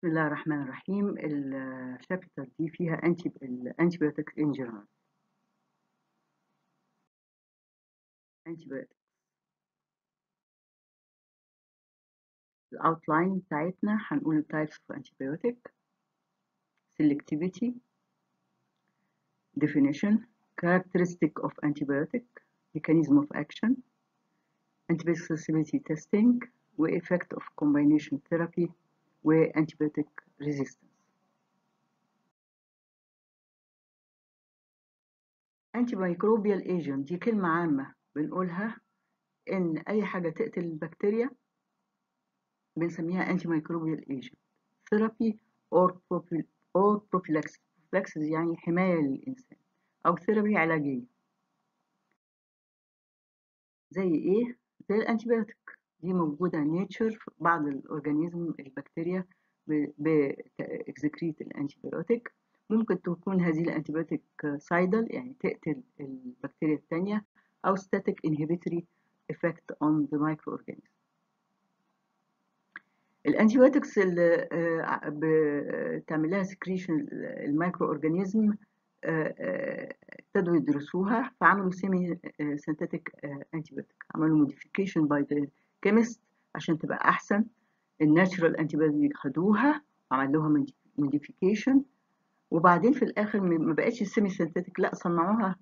بسم الله الرحمن الرحيم الشابتر دي فيها انتي الانتيبيوتكس ان جنرال antibiotics الاوتلاين بتاعتنا هنقول types of antibiotic selectivity definition characteristic of antibiotic mechanism of action antibiotic sensitivity testing و effect of combination therapy و antibiotic resistance antimicrobial agent دي كلمة عامة بنقولها إن أي حاجة تقتل البكتيريا بنسميها antimicrobial agent therapy or or prophylaxis prophylaxis يعني حماية للإنسان أو ثيرابي علاجية زي إيه؟ زي الأنتيبيوتيك دي موجودة نيتشر في بعض الأورجانيزم البكتيريا بإكزكريت الأنتيبيوتيك ممكن تكون هذه الأنتيبيوتيك سايدل يعني تقتل البكتيريا الثانية أو static inhibitory effect on the microorganism الانتيبيوتكس اللي بتعمل لها سكريشن المايكرو اورجانيزم ابتدوا يدرسوها فعملوا سيمي سينثيتك انتيبيوتيك عملوا موديفيكيشن باي ذا كيمست عشان تبقى احسن الناتشرال انتيبيوتيك خدوها وعمل لها موديفيكيشن وبعدين في الاخر ما بقتش سيمي سينثيتك لا صنعوها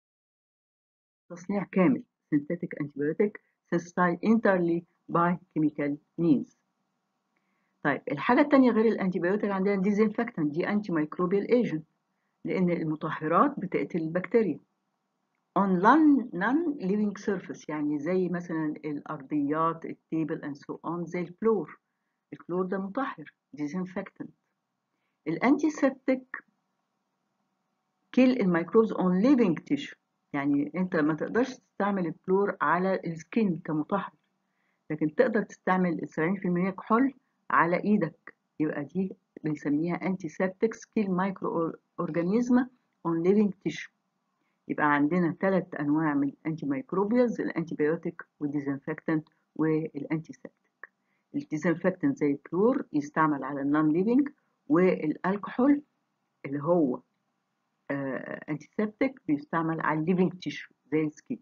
تصنيع كامل synthetic antibiotic synthesized entirely by chemical means طيب الحاجة التانية غير الانتيبيوتيك عندنا ديزنفكتنت دي انتي مايكروبيال ايجنت لأن المطهرات بتقتل البكتيريا on non living surface يعني زي مثلا الأرضيات التيبل and so on زي الكلور الكلور ده مطهر disinfectant الانتي سيبتيك kill الميكروبز on living tissue يعني انت ما تقدرش تستعمل الكلور على السكين كمطهر لكن تقدر تستعمل 70% كحول على ايدك يبقى دي بنسميها انتي سيبتيك سكيل مايكرو اورجانيزم اون ليفينج تيشو يبقى عندنا ثلاث انواع من الانتي مايكروبيالز الانتيبيوتيك والديزنفكتنت والانتي سيبتيك الديزنفكتنت زي الكلور يستعمل على النون ليفينج والالكحول اللي هو انتي سيبتيك بيستعمل على الليفينج تيشو زي السكين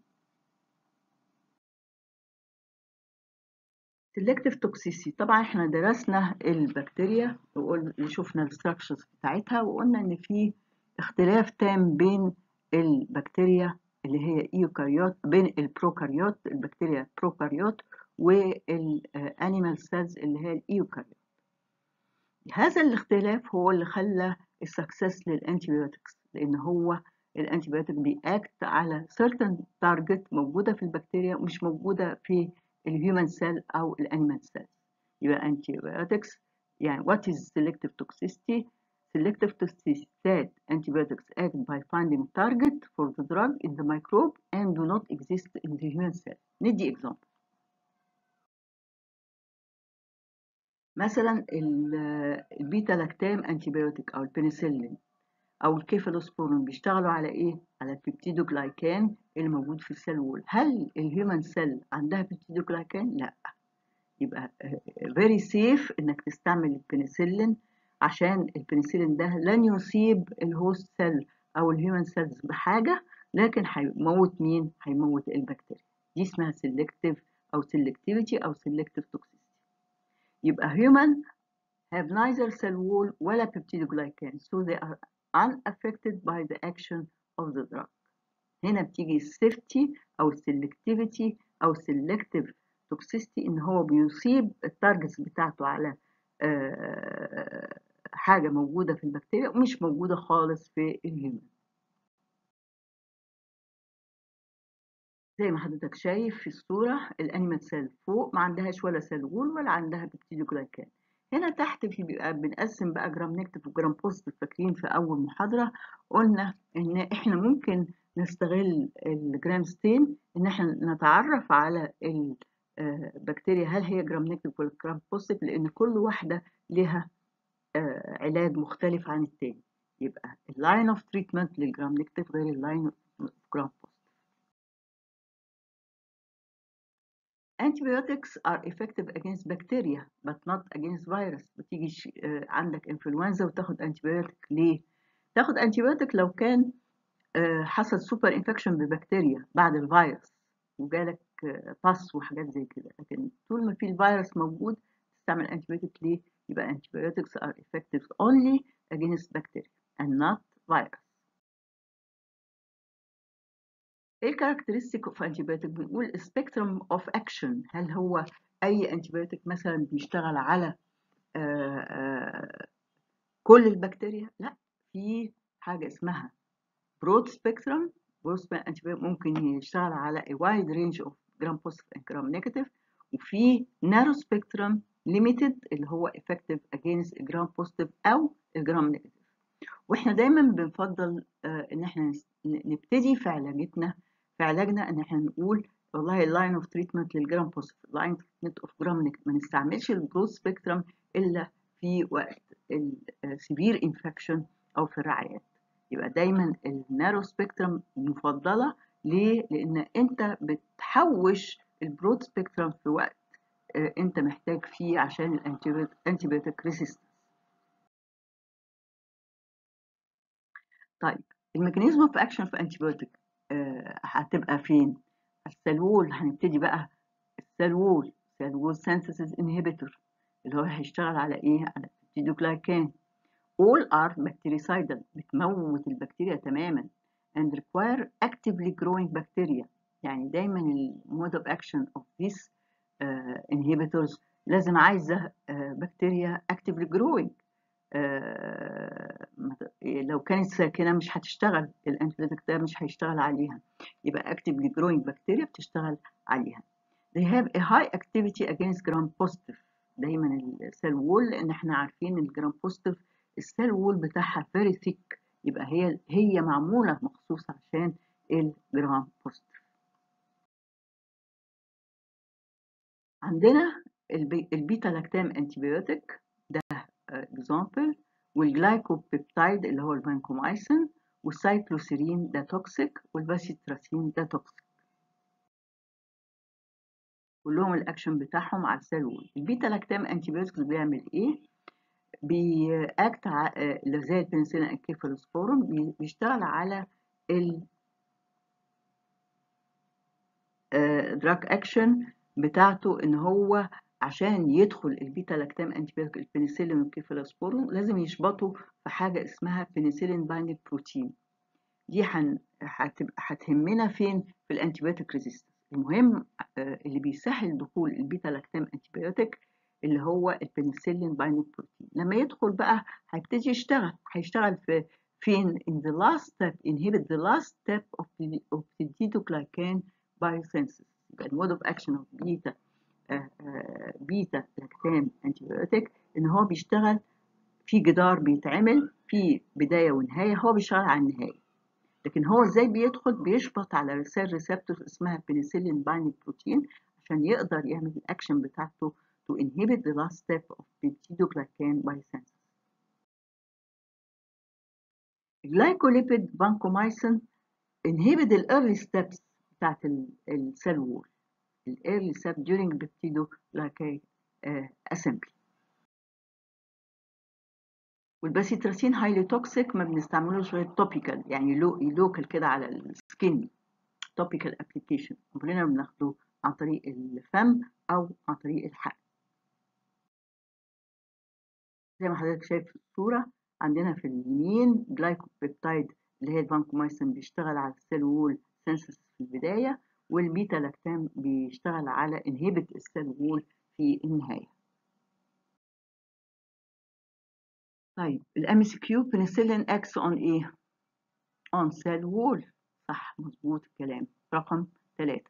سيلكتيف توكسيسي طبعا احنا درسنا البكتيريا وشفنا الستراكشرز بتاعتها وقلنا ان في اختلاف تام بين البكتيريا اللي هي ايوكاريوت بين البروكاريوت البكتيريا بروكاريوت والانيمال سيلز اللي هي الايوكاريوت هذا الاختلاف هو اللي خلى السكسس للانتيبيوتكس لان هو الانتيبيوتيك بيأكت على certain تارجت موجوده في البكتيريا ومش موجوده في الهيومن سيل او الانيمال سيل يبقى antibiotics يعني what is selective toxicity selective toxicity that antibiotics act by finding target for the drug in the microbe and do not exist in the human cell ندي example مثلا البيتا لاكتام انتيبيوتيك او البنسلين او الكيفالوسبورين بيشتغلوا على ايه على البيبتيدوجلايكان اللي موجود في السيل وول هل الهيومن سيل عندها بيبتيدوجلايكان لا يبقى فيري سيف انك تستعمل البنسلين عشان البنسلين ده لن يصيب الهوست سيل او الهيومن سيلز بحاجه لكن هيموت مين هيموت البكتيريا دي اسمها سيلكتيف او سيلكتيفيتي او سيلكتيف توكسيسيتي يبقى human have neither cell wall ولا peptidoglycan so they are unaffected by the action of the drug هنا بتيجي السيفتي او السلكتيفيتي او selective toxicity ان هو بيصيب التارجتس بتاعته على حاجه موجوده في البكتيريا ومش موجوده خالص في الهيومن زي ما حضرتك شايف في الصورة الأنيمال سيل فوق ما عندهاش ولا سيل وول ولا عندها بيبتيدوجلايكان هنا تحت في بيبقى بنقسم بقى جرام نيجاتيف وجرام بوزيتيف فاكرين في أول محاضرة قلنا إن إحنا ممكن نستغل الجرام ستين إن إحنا نتعرف على البكتيريا هل هي جرام نيجاتيف ولا جرام بوزيتيف لأن كل واحدة لها علاج مختلف عن التاني يبقى اللاين اوف تريتمنت للجرام نيجاتيف غير اللاين اوف جرام بوزيتيف antibiotics are effective against bacteria but not against virus بتيجي ش- آه، عندك انفلونزا وتاخد انتيبيوتيك ليه تاخد انتيبيوتيك لو كان آه، حصل سوبر انفكشن ببكتيريا بعد الفيروس وجالك آه، باس وحاجات زي كده لكن طول ما في الفيروس موجود تستعمل انتيبيوتيك ليه يبقى antibiotics are effective only against bacteria and not virus ايه الكاركترستيك اوف انتيبيوتيك بنقول spectrum of action هل هو اي انتيبيوتيك مثلا بيشتغل على آه، آه، كل البكتيريا لا في حاجه اسمها broad spectrum broad spectrum antibiotic ممكن يشتغل على a wide range of gram positive and gram negative وفي narrow spectrum limited اللي هو effective against gram positive او gram negative واحنا دايما بنفضل آه، ان احنا نس- ن- نبتدي في علاجتنا في علاجنا ان احنا نقول والله اللاين اوف تريتمنت للجرام بوزيتيف اللاين اوف تريتمنت اوف جرام نيجاتيف ما نستعملش البرود سبيكترم الا في وقت السيفير انفكشن او في الرعايات يبقى دايما النارو سبيكترم مفضله ليه؟ لان انت بتحوش البرود سبيكترم في وقت آه، انت محتاج فيه عشان الانتيبيوتيك ريسيستنس طيب الميكانيزم اوف اكشن في انتيبيوتيك هتبقى فين السلول هنبتدي بقى السلول سلول سينثيسيس انهبيتور اللي هو هيشتغل على ايه على البيبتيدوجلايكان all are bactericidal بتموت البكتيريا تماما and require actively growing bacteria يعني دايما المود of action of these uh, inhibitors لازم عايزة uh, بكتيريا actively growing آه، لو كانت ساكنة مش هتشتغل الانتيبيوتيك ده مش هيشتغل عليها يبقى actively growing بكتيريا بتشتغل عليها they have a high activity against gram positive دايما السيل وول لان احنا عارفين الجرام بوزيتيف السيل وول بتاعها very thick يبقى هي هي معمولة مخصوص عشان الجرام بوزيتيف عندنا البي- البيتا لاكتام انتيبيوتيك ده اكزامبل والجلايكوبيبتايد اللي هو الفانكومايسين والسايكلوسيرين ده توكسيك والباسيتراسين ده توكسيك كلهم الاكشن بتاعهم على السيل وول البيتا لاكتام انتيبيوتكس بيعمل ايه بيأكت ع- آه، اللي زي البنسلين انكيفالوسبورم بي- بيشتغل على ال دراج اكشن بتاعته ان هو عشان يدخل البيتا لاكتام انتيبيوتيك البنسلين والكيفالوسبورم لازم يشبطوا في حاجه اسمها بنسلين بايندنج بروتين دي هن- هتبقى هتهمنا فين في الانتيبيوتيك ريزيستنس المهم آه، اللي بيسهل دخول البيتا لاكتام انتيبيوتيك اللي هو البنسلين بايندنج بروتين لما يدخل بقى هيبتدي يشتغل هيشتغل في فين in the last step inhibit the last step of the of the beta-glucan biosynthesis يبقى المود اوف اكشن اوف بيتا بيتا لاكتام انتيبيوتيك ان هو بيشتغل في جدار بيتعمل في بدايه ونهايه هو بيشتغل على النهايه لكن هو ازاي بيدخل بيشبط على رسائل ريسبتور اسمها بنسلين بايندنج بروتين عشان يقدر يعمل الاكشن بتاعته to inhibit the last step of peptidoglycan biosynthesis. Glycolipid vancomycin inhibit the early steps بتاعت السيل وول ال early step during peptidoglycan uh, assembly. والباسيتراسين هايلي توكسيك ما بنستعملوش غير توبيكال يعني لو لوكال كده على السكين توبيكال ابلكيشن كلنا بناخده عن طريق الفم او عن طريق الحقن زي ما حضرتك شايف في الصورة عندنا في اليمين جلايكوبيبتايد اللي هي الفانكومايسين بيشتغل على السيل وول سينسس في البداية والبيتا لاكتام بيشتغل على انهبت السيل وول في النهاية طيب الام سي كيو بنسلين اكس اون ايه؟ اون سيل وول صح مظبوط الكلام رقم ثلاثة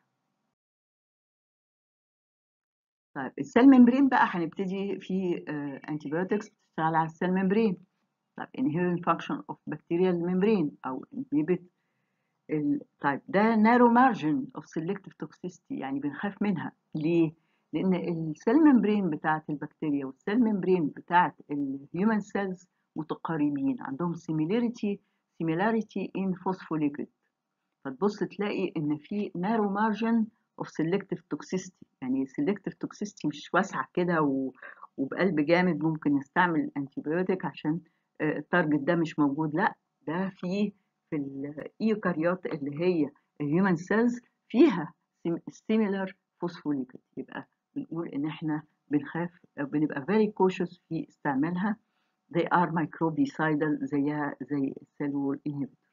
طيب السيل ممبرين بقى هنبتدي في انتيبيوتكس بتشتغل على السيل ممبرين طيب inherent function of bacterial membrane أو inhibit ال... طيب ده narrow margin of selective toxicity يعني بنخاف منها ليه؟ لأن السيل ممبرين بتاعت البكتيريا والسيل ممبرين بتاعت الهيومن سيلز متقاربين عندهم similarity similarity in phospholipid فتبص تلاقي إن في narrow margin of selective toxicity يعني selective toxicity مش واسعة كده و... وبقلب جامد ممكن نستعمل الانتيبيوتيك عشان التارجت ده مش موجود لا ده في في الايوكاريوت اللي هي الهيومن سيلز فيها similar phospholipid يبقى بنقول ان احنا بنخاف بنبقى very cautious في استعمالها they are microbicidal زيها زي السيل وول inhibitor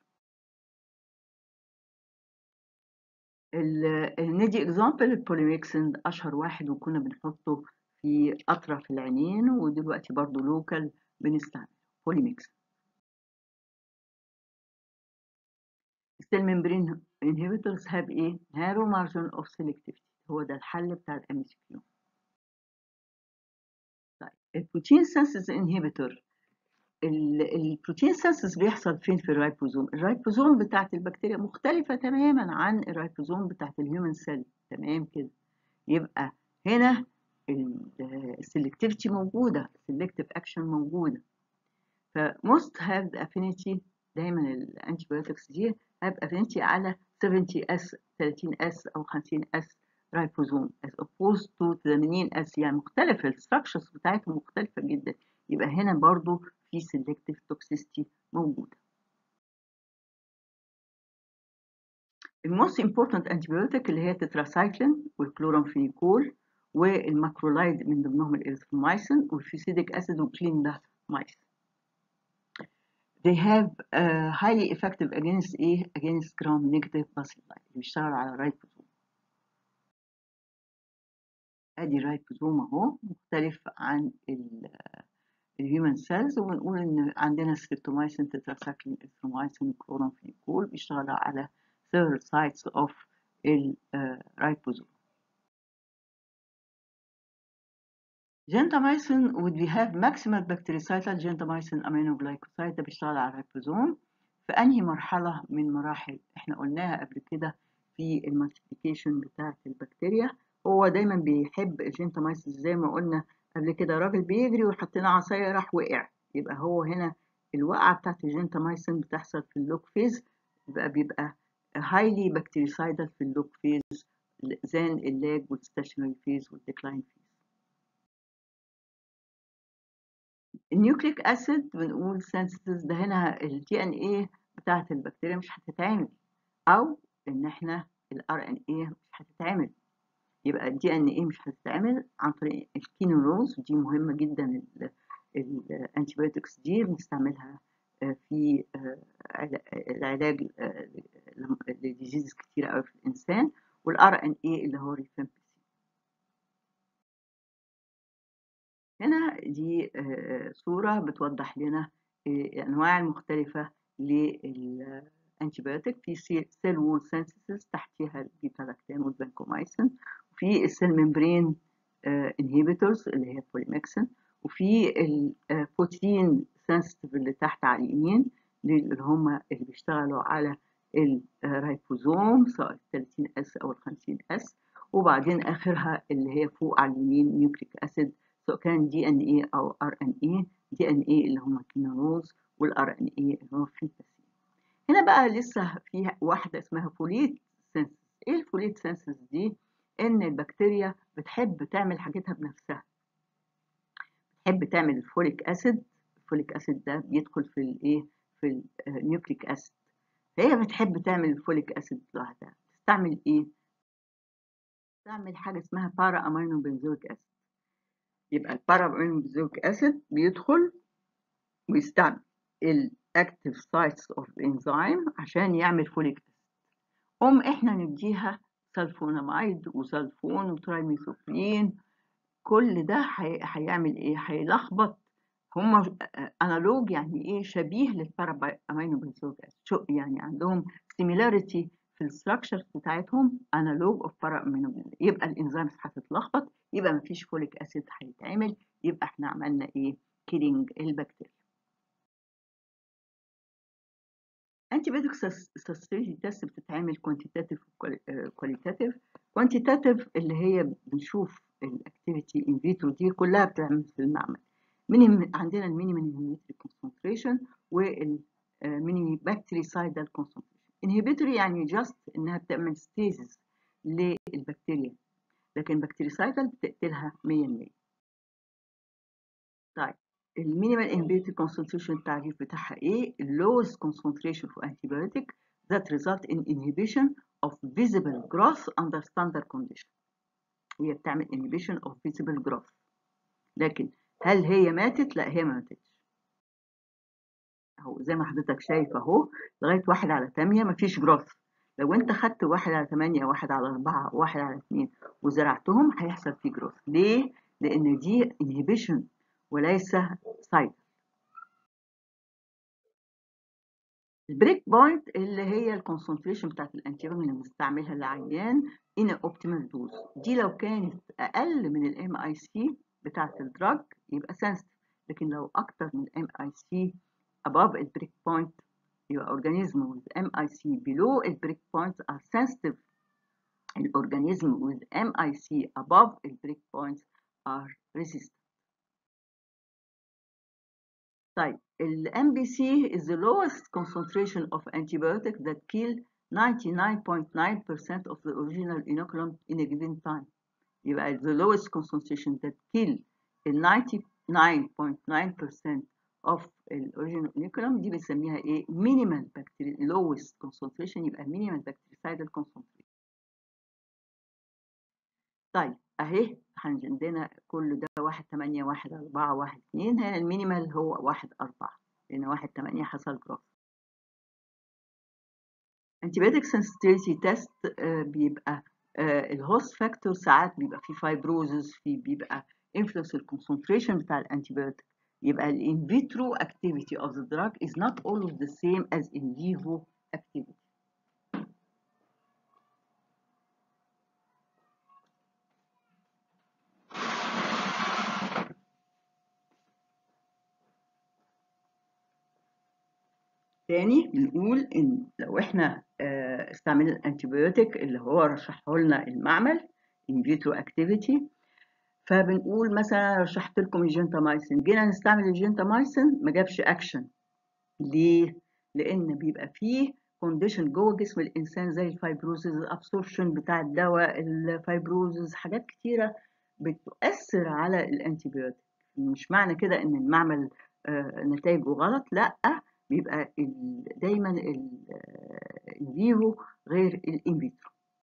ندي اكزامبل البوليميكسن اشهر واحد وكنا بنحطه في اطراف العينين ودلوقتي برضو لوكال بنستعمل بوليميكسن السيل ممبرين inhibitors have ايه narrow margin of selectivity هو ده الحل بتاع الام اس كيو طيب البروتين سينسز انهبيتور البروتين سينسز بيحصل فين في الرايبوزوم الرايبوزوم بتاعت البكتيريا مختلفة تماما عن الرايبوزوم بتاعت الهيومن سيل تمام كده يبقى هنا السلكتيفيتي موجودة السلكتيف اكشن موجودة ف most have the affinity دايما الانتيبيوتكس دي have affinity على 70s 30s او 50s رايبوزوم as opposed to 80s يعني مختلفة الستراكشرز بتاعتهم مختلفة جدا يبقى هنا برضو في selective toxicity موجودة. الموست important antibiotic اللي هي تتراسايكلين والكلورامفينيكول والماكرولايد من ضمنهم الاريثرومايسين والفيسيديك اسيد والكليندامايسين. They have uh, highly effective against ايه؟ against gram negative bacilli اللي بيشتغلوا على الرايبوزوم. ادي الرايبوزوم اهو مختلف عن الهيومن سيلز وبنقول ان عندنا ستريبتومايسين تتراسايكلين اريثرومايسين كلورامفينيكول بيشتغلوا على several sites of الرايبوزوم. جنتامايسين would we have maximal bactericidal gentamicin aminoglycoside ده بيشتغل على الرايبوزوم في انهي مرحلة من مراحل احنا قلناها قبل كده في المالتيبيكيشن بتاعة البكتيريا هو دايما بيحب الجنتامايسين زي ما قلنا قبل كده راجل بيجري وحطينا عصاية راح وقع يبقى هو هنا الوقعة بتاعت الجنتامايسين بتحصل في اللوك فيز يبقى بيبقى highly bactericidal في اللوك فيز زان اللاج والستاشنري فيز والديكلاين فيز النيوكليك اسيد بنقول سينثيسيس ده هنا الدي ان ايه بتاعت البكتيريا مش هتتعمل او ان احنا الار ان ايه مش هتتعمل يبقى الدي ان ايه مش هتتعمل عن طريق الكينولوز ودي مهمه جدا الانتيبيوتكس دي بنستعملها في العلاج لديزيز كتير قوي في الانسان والار ان ايه اللي هو ريفامبسين هنا دي صورة بتوضح لنا الأنواع المختلفة للأنتيبيوتيك في سيل وول سينثيسيس تحتها البيتا لاكتام والبنكومايسين وفي السيل ممبرين انهيبيتورز اللي هي بوليمكسين وفي البروتين سنسيتيف اللي تحت على اليمين اللي هم اللي بيشتغلوا على الرايبوزوم سواء ال 30 اس او ال 50 اس وبعدين اخرها اللي هي فوق على اليمين نيوكليك اسيد سواء كان دي ان اي او ار ان اي دي ان اي اللي هم كينولوز والار ان اي اللي هو فيتاسين هنا بقى لسه في واحده اسمها فوليت سنسز ايه الفوليت سنسز دي ان البكتيريا بتحب تعمل حاجتها بنفسها بتحب تعمل الفوليك اسيد الفوليك اسيد ده بيدخل في الايه في النيوكليك اسيد فهي بتحب تعمل الفوليك اسيد لوحدها تستعمل ايه تستعمل حاجه اسمها بارا امينو بنزويك اسيد يبقى البارا امينو بنزويك اسيد بيدخل ويستعمل الاكتيف سايتس اوف انزيم عشان يعمل فوليك اسيد قوم احنا نديها سلفوناميد وسلفون وترايميثوفلين كل ده هيعمل ايه هيلخبط هم انالوج يعني ايه شبيه للبارا امينو بنزويك اسيد يعني عندهم سيميلاريتي في الستراكشرز بتاعتهم انالوج اوف بارا امينو يبقى الانزيمز هتتلخبط يبقى مفيش فوليك اسيد هيتعمل يبقى احنا عملنا ايه كيلينج البكتيريا انتي بيوتيك سستيجي تيست بتتعمل كوانتيتاتيف وكواليتاتيف كوانتيتاتيف اللي هي بنشوف الاكتيفيتي ان فيترو دي كلها بتعمل في المعمل من عندنا المينيمم انهبيتوري كونسنتريشن والمينيمم بكتيريسايدال كونسنتريشن انهبيتوري يعني جاست انها بتعمل ستيزز للبكتيريا لكن البكتيريسايدال بتقتلها 100% طيب المينيمال انهبيتد concentration التعريف بتاعها ايه lowest concentration for antibiotic that result in inhibition of visible growth under standard condition هي بتعمل inhibition of visible growth لكن هل هي ماتت لا هي ما ماتتش اهو زي ما حضرتك شايف اهو لغايه واحد على 8 مفيش جروث لو انت خدت واحد على 8 واحد على 4 واحد على 2 وزرعتهم هيحصل فيه جروث ليه؟ لان دي inhibition وليس سايد البريك بوينت اللي هي الكونسنتريشن بتاعت الانتيبيوتيك اللي بنستعملها للعيان ان اوبتيمال دوز دي لو كانت اقل من الام اي سي بتاعت الدراج يبقى سنسيتيف لكن لو اكتر من الام اي سي above البريك بوينت يبقى organism with MIC below البريك بوينت are sensitive الorganism with MIC above البريك بوينت are resistant طيب ال MBC is the lowest concentration of antibiotic that kill 99.9% of the original inoculum in a given time. يبقى the lowest concentration that kill ال 99.9% of the original inoculum دي بنسميها ايه؟ minimal bacterial lowest concentration يبقى minimal bactericidal concentration. طيب اهي عندنا كل ده واحد تمانية واحد أربعة واحد اتنين هنا المينيمال هو واحد أربعة لأن واحد تمانية حصل جروث antibiotic sensitivity test آه بيبقى آه الهوست فاكتور ساعات بيبقى فيه فايبروزس في بيبقى influence الكونسنتريشن بتاع الانتيبيوتيك يبقى ال in vitro activity of the drug is not always the same as in vivo activity تاني بنقول ان لو احنا استعملنا الانتيبيوتيك اللي هو رشحه لنا المعمل ان فيترو اكتيفيتي فبنقول مثلا رشحت لكم الجنتامايسين جينا نستعمل الجنتامايسين ما جابش اكشن ليه؟ لان بيبقى فيه كونديشن جوه جسم الانسان زي الفايبروزز الابسوربشن بتاع الدواء الفايبروزز حاجات كتيره بتؤثر على الانتيبيوتيك مش معنى كده ان المعمل نتائجه غلط لا بيبقى ال دايما الفيفو غير الانفيترو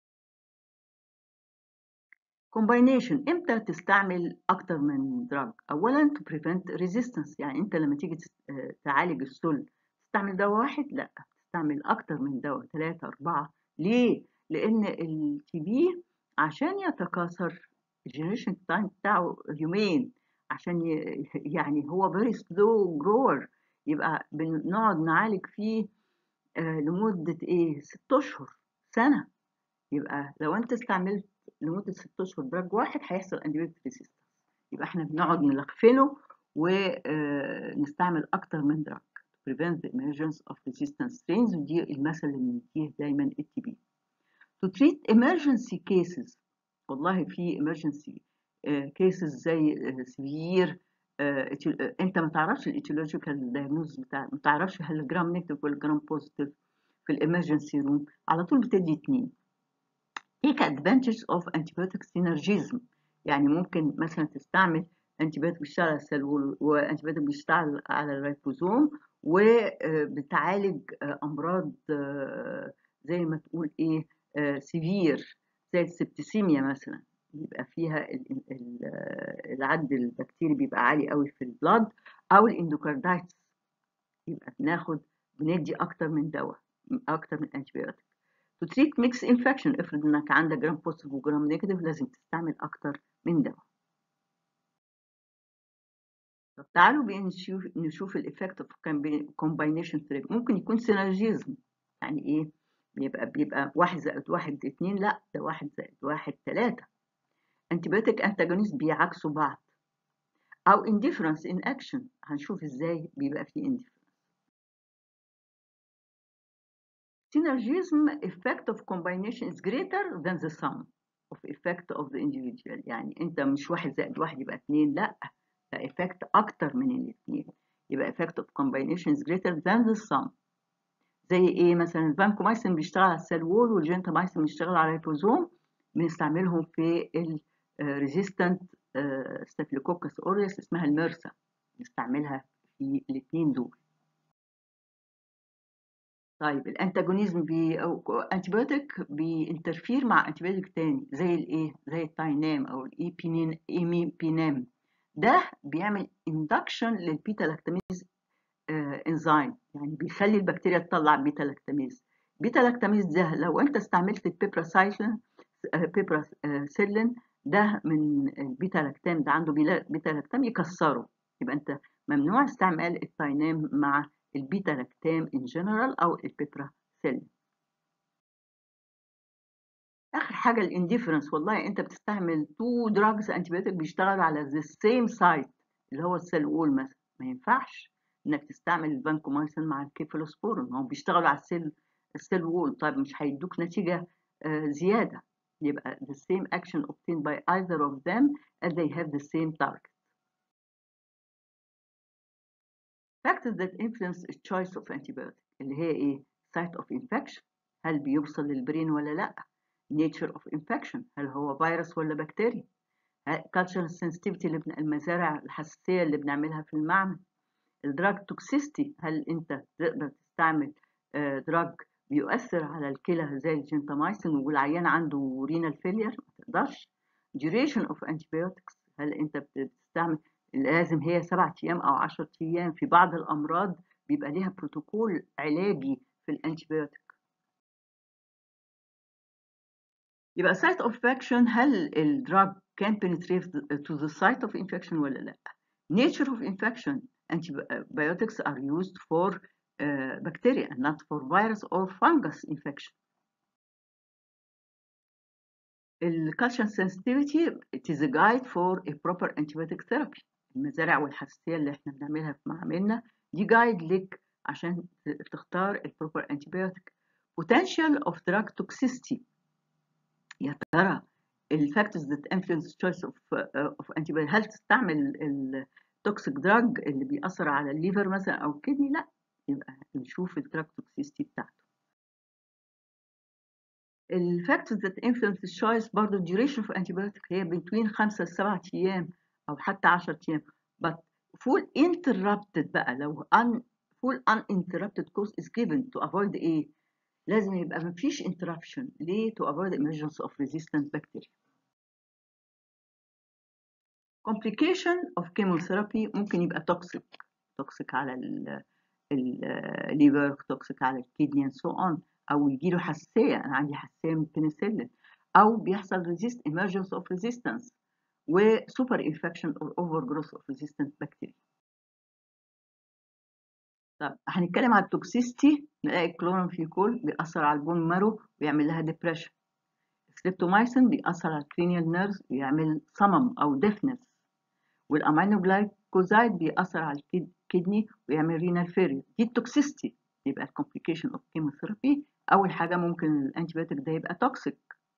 كومباينيشن امتى تستعمل اكتر من دراج اولا تو بريفنت ريزيستنس يعني انت لما تيجي تعالج السل تستعمل دواء واحد لا تستعمل اكتر من دواء ثلاثة أربعة ليه لان التي بي عشان يتكاثر الجنريشن تايم بتاعه يومين عشان يعني هو فيري سلو جروور يبقى بنقعد نعالج فيه آه لمدة ايه ست اشهر سنة يبقى لو انت استعملت لمدة ست اشهر دراج واحد هيحصل انتيبيوتيك ريسيستنس يبقى احنا بنقعد نلخفنه ونستعمل اكتر من دراج to prevent the emergence of resistant strains ودي المثل اللي بنديه دايما التي بي to treat emergency cases والله في emergency cases زي severe انت ما تعرفش الايتيولوجيكال دايجنوز بتاع ما تعرفش هل الجرام نيجاتيف ولا الجرام بوزيتيف في الامرجنسي روم على طول بتدي اتنين ايه كادفانتج اوف انتيبيوتيك سينرجيزم يعني ممكن مثلا تستعمل انتيبيوتيك بيشتغل على السلول وانتيبيوتيك بيشتغل على الريبوزوم وبتعالج امراض زي ما تقول ايه سيفير زي السبتسيميا مثلا بيبقى فيها العد البكتيري بيبقى عالي قوي في البلاد او الاندوكاردايتس يبقى بناخد بندي اكتر من دواء اكتر من انتيبيوتيك تو تريت ميكس انفكشن افرض انك عندك جرام بوزيتيف وجرام نيجاتيف لازم تستعمل اكتر من دواء طب تعالوا نشوف نشوف الايفكت اوف كومباينيشن ثيرابي ممكن يكون سينرجيزم يعني ايه بيبقى بيبقى واحد زائد واحد اتنين لا ده واحد زائد واحد تلاتة antibiotic antagonist بيعكسوا بعض أو indifference in action هنشوف إزاي بيبقى فيه indifference synergism effect of combination is greater than the sum of effect of the individual يعني أنت مش واحد زائد واحد يبقى اتنين لأ ده effect أكتر من الاتنين يبقى effect of combination is greater than the sum زي ايه مثلا الفانكومايسين بيشتغل على السيل وول والجنتامايسين بيشتغل على الريبوزوم بنستعملهم في الريزيستنت ستافيلوكوكس اوريوس اسمها الميرسا بنستعملها في الاثنين دول طيب الانتاجونيزم بي او انتيبيوتيك بينترفير مع انتيبيوتيك تاني زي الايه زي التاينام او الايبينين ايميبينام ده بيعمل اندكشن للبيتا لاكتاميز آه انزيم يعني بيخلي البكتيريا تطلع بيتا لاكتاميز بيتا لاكتاميز ده لو انت استعملت البيبراسايلين آه بيبراسيلين ده من البيتا لاكتام ده عنده بيتا لاكتام يكسره يبقى انت ممنوع استعمال التاينام مع البيتا لاكتام ان جنرال او البيبراسيلين اخر حاجه الانديفرنس والله انت بتستعمل تو دراجز انتيبيوتيك بيشتغلوا على ذا سيم سايت اللي هو السيل وول مثلا ما ينفعش انك تستعمل الفانكومايسين مع الكيفالوسبورين هم بيشتغلوا على السيل السيل وول طيب مش هيدوك نتيجه آه زياده يبقى the same action obtained by either of them as they have the same target factors that influence the choice of antibiotic اللي هي ايه site of infection هل بيوصل للبرين ولا لا nature of infection هل هو فيروس ولا بكتيريا cultural sensitivity اللي بن... المزارع الحساسية اللي بنعملها في المعمل الدراج توكسيستي هل انت تقدر تستعمل دراج بيؤثر على الكلى زي الجنتامايسين والعيان عنده رينال فيلير ما تقدرش duration of antibiotics هل انت بتستعمل لازم هي سبعة ايام او عشرة ايام في بعض الامراض بيبقى ليها بروتوكول علاجي في الانتيبيوتيك يبقى site of infection هل الدراج can penetrate to the site of infection ولا لا nature of infection antibiotics are used for uh, bacteria and not for virus or fungus infection الculture sensitivity it is a guide for a proper antibiotic therapy المزارع والحساسية اللي احنا بنعملها في معاملنا دي جايد لك عشان تختار البروبر antibiotic potential of drug toxicity يا ترى الفاكتورز that influence choice of uh, of antibiotic هل تستعمل التوكسيك دراج اللي بيأثر على الليفر مثلا او الكدني لا يبقى نشوف الدراج توكسيستي بتاعته الفاكتورز that influence the choice برضه duration of antibiotic هي between 5 ل 7 ايام او حتى 10 ايام but full interrupted بقى لو un full uninterrupted course is given to avoid ايه لازم يبقى مفيش interruption ليه to avoid emergence of resistant bacteria complication of chemotherapy ممكن يبقى toxic toxic على الليفر toxic على الكدني and so on او يجيله حساسيه انا عندي حساسيه من البنسلين او بيحصل resist emergence of resistance وسوبر انفكشن or overgrowth of resistant bacteria طب هنتكلم على التوكسيستي نلاقي الكلورامفيكول بيأثر على البون مارو ويعمل لها ديبريشن الستريبتومايسين بيأثر على الكرينيال نيرفز ويعمل صمم او ديفنس والامينوجلايكوزايد بيأثر على الكدني ويعمل رينال فيرير دي التوكسيستي يبقى الكومبليكيشن اوف كيموثيرابي اول حاجه ممكن الانتيبيوتيك ده يبقى توكسيك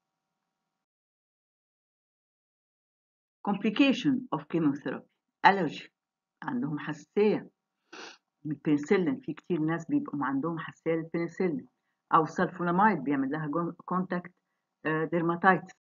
complication of chemotherapy allergy عندهم حساسية من البنسلين في كتير ناس بيبقوا عندهم حساسية للبنسلين أو سلفونامايد بيعمل لها كونتاكت dermatitis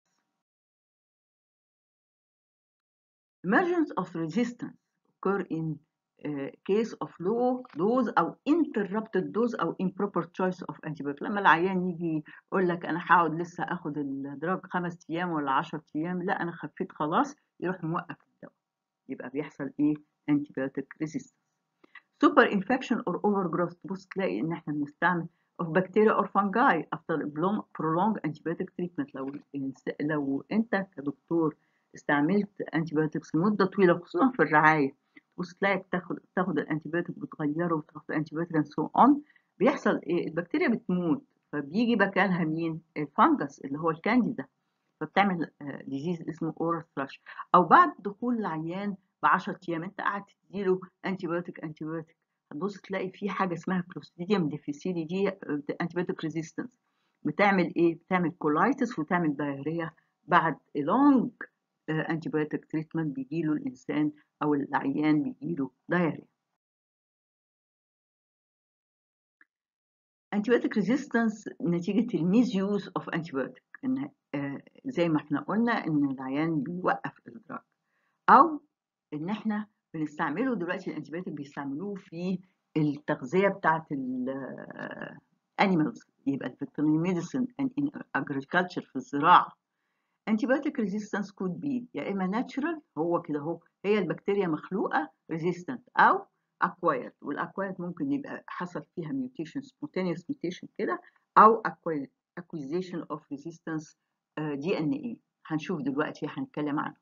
emergence of resistance occur in uh, case of low dose أو interrupted dose أو improper choice of antibiotic لما العيان يجي يقول لك أنا هقعد لسه آخد الدراج خمس أيام ولا 10 أيام لا أنا خفيت خلاص يروح موقف الدواء يبقى بيحصل إيه antibiotic resistance super infection or overgrowth تبص تلاقي إن إحنا بنستعمل of bacteria or fungi after prolonged antibiotic treatment لو لو أنت كدكتور استعملت antibiotics لمدة طويلة خصوصا في الرعاية تبص تلاقي بتاخد بتاخد الانتيبيوتيك بتغيره وتاخد الانتيبيوتيك and so on بيحصل ايه البكتيريا بتموت فبيجي مكانها مين الفانجس اللي هو الكانديدا فبتعمل ديزيز اسمه اورال ثراش او بعد دخول العيان ب 10 ايام انت قاعد تديله انتيبيوتيك انتيبيوتيك هتبص تلاقي في حاجه اسمها كلوستيديوم ديفيسيلي دي انتيبيوتيك ريزيستنس بتعمل ايه بتعمل كولايتس وتعمل دايريا بعد لونج انتيبيوتيك تريتمنت بيجيله الانسان او العيان بيجيله دايريا antibiotic resistance نتيجة الميز يوز اوف antibiotic ان آه زي ما احنا قلنا ان العيان بيوقف الادراك او ان احنا بنستعمله دلوقتي الانتيبيوتيك بيستعملوه في التغذية بتاعة الانيمالز يبقى الفيترينري ميديسن ان agriculture في الزراعة antibiotic resistance could be يا اما natural هو كده اهو هي البكتيريا مخلوقة resistant او acquired والاكوايرد ممكن يبقى حصل فيها mutation spontaneous mutation كده او acquisition of resistance دي ان ايه هنشوف دلوقتي هنتكلم عنه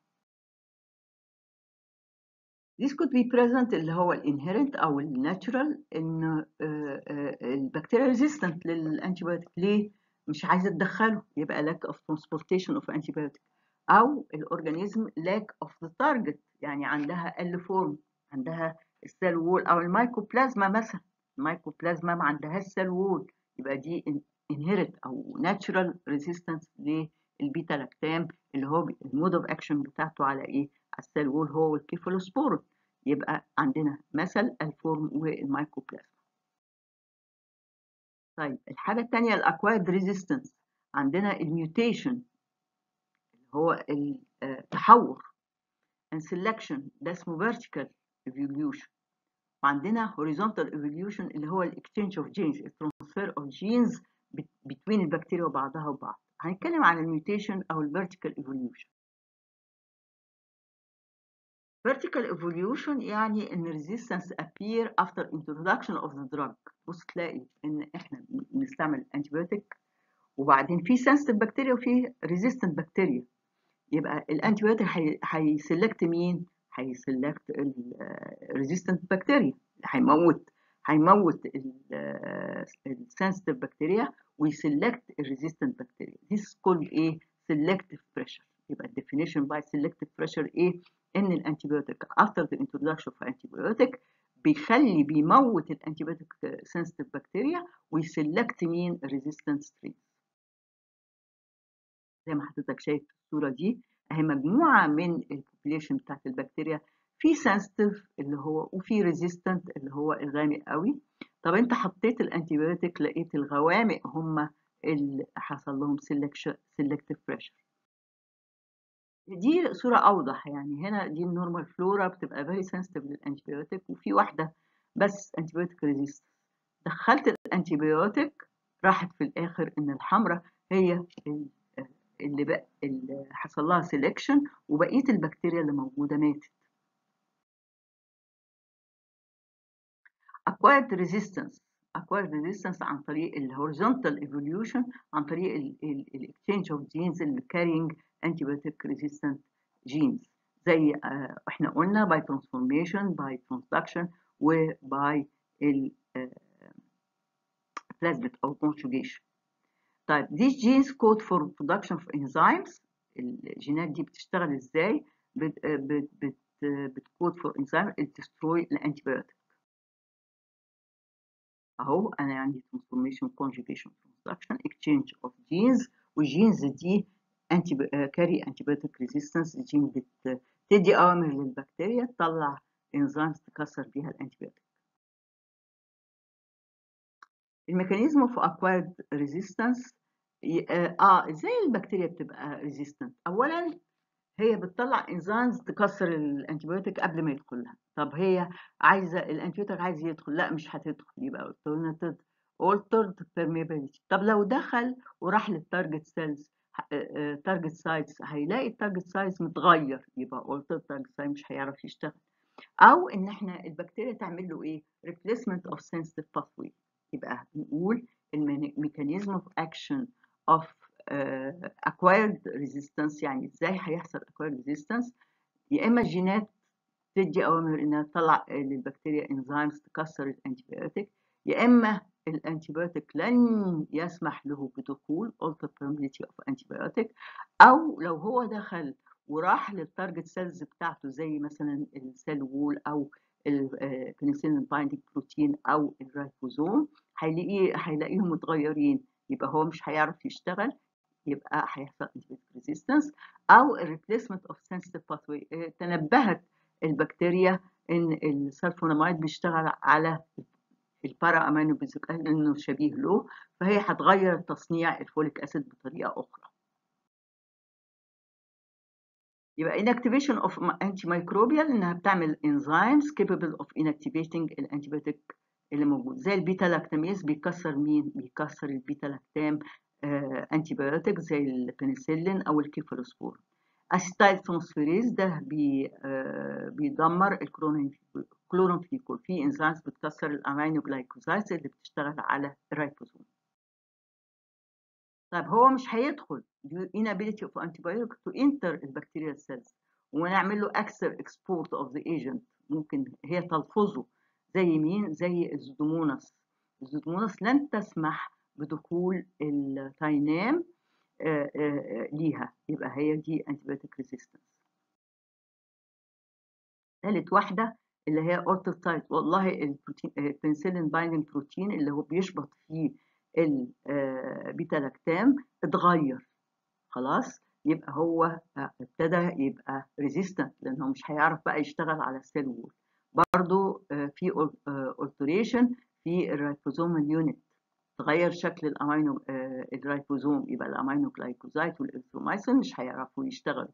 This could be present اللي هو الانهيرنت او الناتشرال ان البكتيريا ريزيستنت للانتيبيوتيك ليه؟ مش عايزه تدخله يبقى lack of transportation of antibiotic او الاورجانيزم lack of the target يعني عندها ال فورم عندها السيل وول او المايكوبلازما مثلا المايكوبلازما ما عندهاش سيل وول يبقى دي inherent او natural resistance للبيتا لاكتام اللي هو المود اوف اكشن بتاعته على ايه؟ على السيل وول هو الكيفالوسبورين يبقى عندنا مثل الفورم والمايكوبلازما طيب الحاجة الثانية الاكوايرد ريزيستنس عندنا الميوتيشن اللي هو التحور and selection ده اسمه vertical evolution وعندنا horizontal evolution اللي هو الاكتشينج اوف جينز الترانسفير اوف جينز between البكتيريا وبعضها وبعض هنتكلم عن الميوتيشن او الفيرتيكال evolution vertical evolution يعني ان resistance appear after introduction of the drug بص تلاقي ان احنا بنستعمل انتيبيوتيك وبعدين في sensitive بكتيريا وفي resistant بكتيريا يبقى الانتيبيوتيك هيسلكت مين هيسلكت الريزيستنت بكتيريا هيموت هيموت السنسيتيف بكتيريا ويسلكت الريزيستنت بكتيريا this is called ايه selective pressure يبقى الديفينيشن باي selective pressure ايه ان الانتيبيوتيك after the introduction of antibiotic بيخلي بيموت الانتيبيوتيك سنسيتيف بكتيريا ويسلكت مين الريزيستنت ستريم زي ما حضرتك شايف في الصوره دي اهي مجموعه من البوبوليشن بتاعت البكتيريا في سنسيتيف اللي هو وفي ريزيستنت اللي هو الغامق قوي طب انت حطيت الانتيبيوتيك لقيت الغوامق هم اللي حصل لهم سيلكتيف بريشر دي صورة أوضح يعني هنا دي النورمال فلورا بتبقى فيري سنسيتيف للأنتيبيوتيك وفي واحدة بس أنتيبيوتيك ريزيست دخلت الأنتيبيوتيك راحت في الآخر إن الحمراء هي اللي بقى اللي حصل لها سيلكشن وبقية البكتيريا اللي موجودة ماتت acquired resistance acquired resistance عن طريق ال horizontal evolution عن طريق ال exchange of genes اللي carrying antibiotic resistant genes زي آه احنا قلنا by transformation by transduction و by ال plasmid او conjugation طيب these genes code for production of enzymes الجينات دي بتشتغل ازاي بت بت بت بتكود for enzyme اللي destroy الانتيبيوتيك اهو انا عندي transformation conjugation transduction exchange of genes والجينز دي انتي كاري انتيبيوتيك ريزيستنس جين بتدي اوامر للبكتيريا تطلع انزيمز تكسر بيها الانتيبيوتيك الميكانيزم اوف اكوايرد ريزيستنس اه ازاي البكتيريا بتبقى ريزيستنت اولا هي بتطلع انزيمز تكسر الانتيبيوتيك قبل ما يدخلها طب هي عايزه الانتيبيوتيك عايز يدخل لا مش هتدخل يبقى alternative altered permeability طب لو دخل وراح للتارجت سيلز تارجت سايز هيلاقي التارجت سايز متغير يبقى altered تارجت سايز مش هيعرف يشتغل او ان احنا البكتيريا تعمل له ايه replacement of sensitive pathway يبقى بنقول الميكانيزم اوف اكشن اوف acquired resistance يعني ازاي هيحصل acquired resistance يا اما الجينات تدي اوامر انها تطلع للبكتيريا انزيمز تكسر الانتيبيوتيك يا اما الانتيبيوتيك لن يسمح له بدخول altered permeability of antibiotic او لو هو دخل وراح للتارجت سيلز بتاعته زي مثلا السيل وول او البنسلين بايندينج بروتين او الرايبوزوم هيلاقيه هيلاقيهم متغيرين يبقى هو مش هيعرف يشتغل يبقى هيحصل antibiotic resistance او الريبليسمنت اوف sensitive pathway تنبهت البكتيريا ان السلفوناميد بيشتغل على البارا امينو بنزويك اسيد لانه شبيه له فهي هتغير تصنيع الفوليك اسيد بطريقه اخرى يبقى inactivation of antimicrobial انها بتعمل enzymes capable of inactivating الانتيبيوتيك اللي موجود زي البيتا لاكتاميز بيكسر مين بيكسر البيتا لاكتام انتيبيوتيك زي البنسلين او الكيفالوسبور اسيتايل ترانسفيريز ده بي آه بيدمر الكلورونفيكول في انزيمز بتكسر الامينو جلايكوزايدز اللي بتشتغل على الرايبوزوم طيب هو مش هيدخل inability of antibiotic to enter البكتيريا cells ونعمل له اكثر export of the agent ممكن هي تلفظه زي مين زي الزودوموناس الزودوموناس لن تسمح بدخول التاينام ليها يبقى هي دي antibiotic resistance ثالث واحدة اللي هي اورتوسايت والله البروتين البنسلين بايندنج بروتين اللي هو بيشبط فيه البيتا لاكتام اتغير خلاص يبقى هو ابتدى يبقى ريزيستنت لانه مش هيعرف بقى يشتغل على السيل وول برضو في اولتريشن في الرايبوزوم يونت تغير شكل الامينو الرايبوزوم يبقى الامينو جلايكوزايد والارثرومايسين مش هيعرفوا يشتغلوا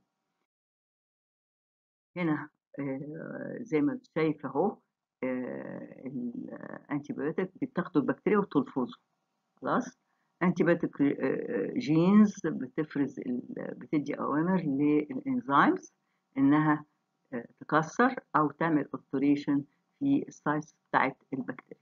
هنا زي ما شايف اهو الانتيبيوتيك بتاخدوا البكتيريا وتلفظه خلاص انتيبيوتيك جينز بتفرز بتدي اوامر للانزيمز انها تكسر او تعمل اوبتوريشن في السايز بتاعت البكتيريا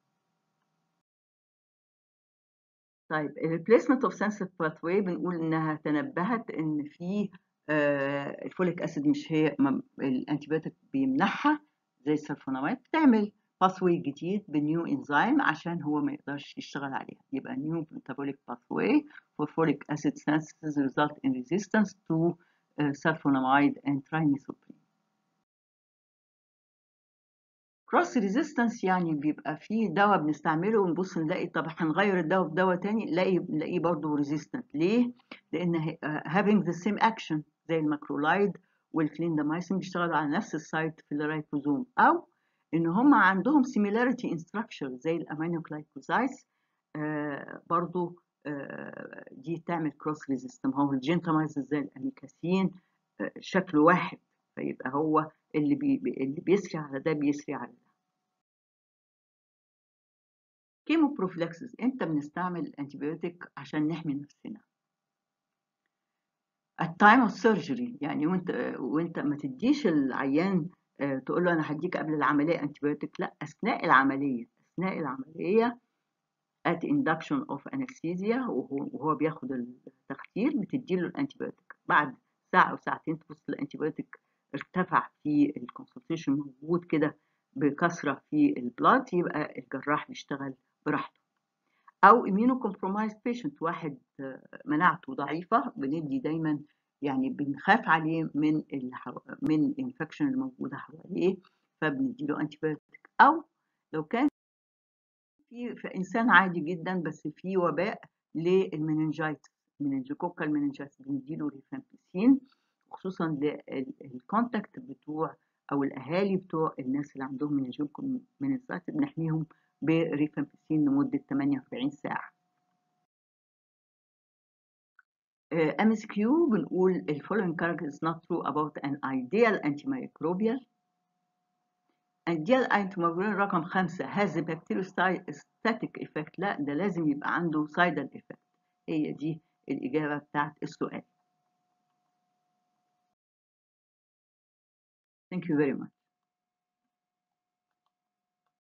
طيب الريبليسمنت اوف سنسيتيف باثواي بنقول انها تنبهت ان في آه الفوليك اسيد مش هي الانتيبيوتيك بيمنعها زي السلفوناميد بتعمل باثواي جديد بنيو انزيم عشان هو ما يقدرش يشتغل عليها يبقى نيو metabolic pathway for folic acid synthesis result in resistance to uh, sulfonamide and trimethoprim كروس ريزيستنس يعني بيبقى فيه دواء بنستعمله ونبص نلاقي طب هنغير الدواء بدواء تاني نلاقي نلاقيه برضه ريزيستنت ليه؟ لان having the same action زي الماكرولايد والكليندامايسين بيشتغلوا على نفس السايت في الرايبوزوم او ان هم عندهم similarity in structure زي الامينو جلايكوزايدز آه برضه آه دي تعمل كروس ريزيستنس هو الجنتامايز زي الاميكاسين آه شكله واحد فيبقى هو اللي بي اللي بيسري على ده بيسري على ده كيمو بروفلاكسس امتى بنستعمل الانتيبيوتيك عشان نحمي نفسنا التايم اوف سيرجري يعني وانت وانت ما تديش العيان تقول له انا هديك قبل العمليه انتيبيوتيك لا اثناء العمليه اثناء العمليه at induction of anesthesia وهو, وهو بياخد التخدير بتديله الانتيبيوتيك بعد ساعه او ساعتين تبص الانتيبيوتيك ارتفع في الكونسلتيشن موجود كده بكثره في البلاد يبقى الجراح بيشتغل براحته او اميونو كومبرومايز بيشنت واحد مناعته ضعيفه بندي دايما يعني بنخاف عليه من الحو... من الانفكشن الموجوده حواليه فبندي له انتيبيوتيك او لو كان في في انسان عادي جدا بس في وباء للمننجايتس مننجوكوكال مننجايتس بندي له ريفامبيسين خصوصا للكونتاكت بتوع او الاهالي بتوع الناس اللي عندهم مننجوكوم مننجايتس بنحميهم بريفامبيسين لمده 48 ساعه ام اس كيو بنقول ال following character is not true about an ideal antimicrobial ideal antimicrobial رقم خمسة has a bacteriostatic effect لا ده لازم يبقى عنده sidal effect هي دي الإجابة بتاعت السؤال Thank you very much.